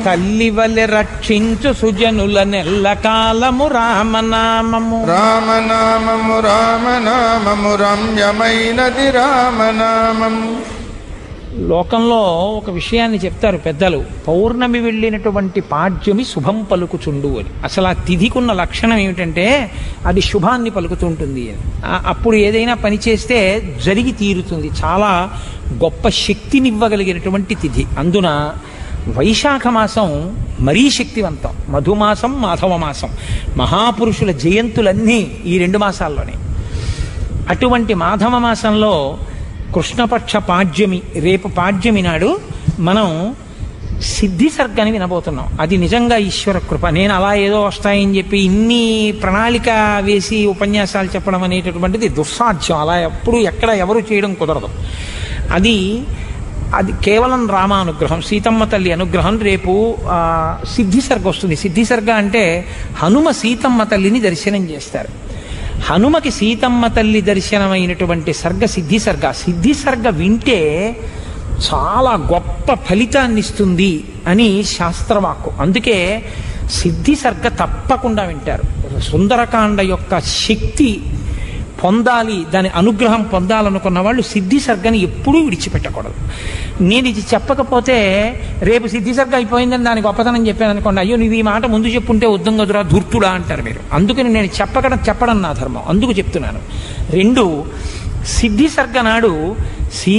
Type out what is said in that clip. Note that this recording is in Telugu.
తల్లి వలె రక్షించు సుజనుల నెల్ల కాలము రామనామము రామనామము రామనామము రమ్యమైనది రామనామము లోకంలో ఒక విషయాన్ని చెప్తారు పెద్దలు పౌర్ణమి వెళ్ళినటువంటి పాడ్యమి శుభం పలుకుచుండు అని అసలు ఆ తిథికున్న లక్షణం ఏమిటంటే అది శుభాన్ని పలుకుతుంటుంది అని ఆ- అప్పుడు ఏదైనా పని చేస్తే జరిగి తీరుతుంది చాలా గొప్ప శక్తినివ్వగలిగినటువంటి తిథి అందున వైశాఖ మాసం మరీ శక్తివంతం మధుమాసం మాధవ మాసం మహాపురుషుల జయంతులన్నీ ఈ రెండు మాసాల్లోనే అటువంటి మాధవ మాసంలో కృష్ణపక్ష పాడ్యమి రేపు పాడ్యమి నాడు మనం సిద్ధి సర్గని వినబోతున్నాం అది నిజంగా ఈశ్వర కృప నేను అలా ఏదో వస్తాయని చెప్పి ఇన్ని ప్రణాళిక వేసి ఉపన్యాసాలు చెప్పడం అనేటటువంటిది దుస్సాధ్యం అలా ఎప్పుడు ఎక్కడ ఎవరు చేయడం కుదరదు అది అది కేవలం రామానుగ్రహం సీతమ్మ తల్లి అనుగ్రహం రేపు ఆ, సిద్ధి సర్గ వస్తుంది సిద్ధి సర్గ అంటే హనుమ సీతమ్మ తల్లిని దర్శనం చేస్తారు హనుమకి సీతమ్మ తల్లి దర్శనమైనటువంటి సర్గ సిద్ధి సర్గ సిద్ధి సర్గ వింటే చాలా గొప్ప ఫలితాన్ని ఇస్తుంది అని శాస్త్రవాక్కు అందుకే సిద్ధి సర్గ తప్పకుండా వింటారు సుందరకాండ యొక్క శక్తి పొందాలి దాని అనుగ్రహం పొందాలనుకున్న వాళ్ళు సిద్ధి సర్గని ఎప్పుడూ విడిచిపెట్టకూడదు నేను ఇది చెప్పకపోతే రేపు సిద్ధి సర్గ అయిపోయిందని దాని గొప్పతనం చెప్పాను అనుకోండి అయ్యో నువ్వు ఈ మాట ముందు చెప్పుంటే ఉద్దం కదురా ధూర్తుడా అంటారు మీరు అందుకని నేను చెప్పకడం చెప్పడం నా ధర్మం అందుకు చెప్తున్నాను రెండు సిద్ధి సర్గ నాడు సీ